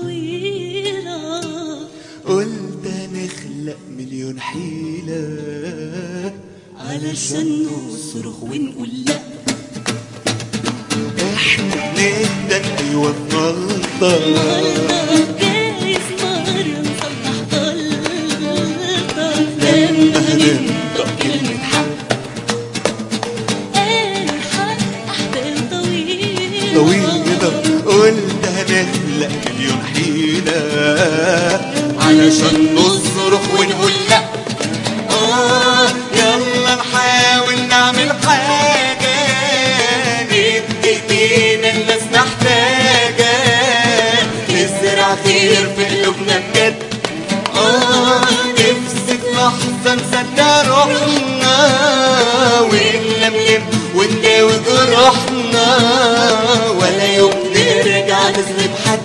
طويلة قلت هنخلق مليون حيلة علشان نصرخ ونقول لأ احنا بنهدى ايوه بنغلطة غلطة جايز مرة نصلح غلطة لما هننطق كلمة حق قالوا الحق أحبال طويلة طويلة قلت هنخلق مليون حيلة علشان نصرخ ونقول لا آه يلا نحاول نعمل حاجة ندي ايدينا الناس محتاجة نزرع خير في قلوبنا بجد آه نفسي في لحظة نصدق روحنا ونلملم ونداوي جروحنا ولا يوم نرجع نظلم حد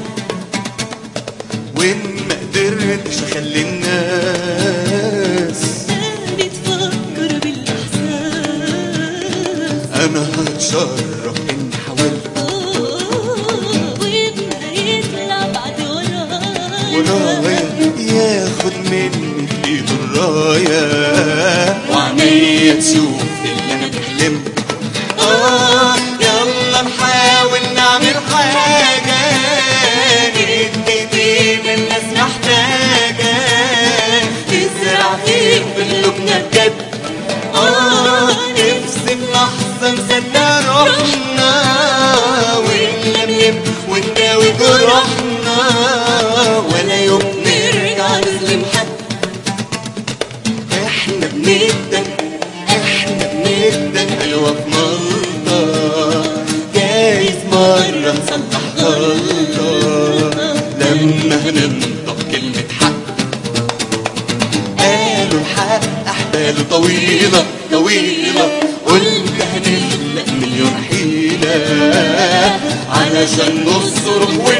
وإن ما قدرتش أخلي الناس تاني تفكر بالإحساس أنا هتشرف إني حاولت ويبقى يطلع بعد ورايا ورايا ياخد مني في ايده الراية وعينيا تشوف اللي انا بحلمه اه يلا نحاول نعمل حاجة ندي ايدينا الناس محتاجة نزرع خير في قلوبنا بجد اه نفسي في لحظة نصدق روحنا ونلملم ونداوي جروحنا ولا يوم نرجع نظلم حد احنا بندن احنا بندن ايوه في ملطة جايز مرة نصلح غلطة لما هننطق كلمة حق قالوا الحق احباله طويلة طويلة قلت هنخلق مليون حيلة علشان نصرخ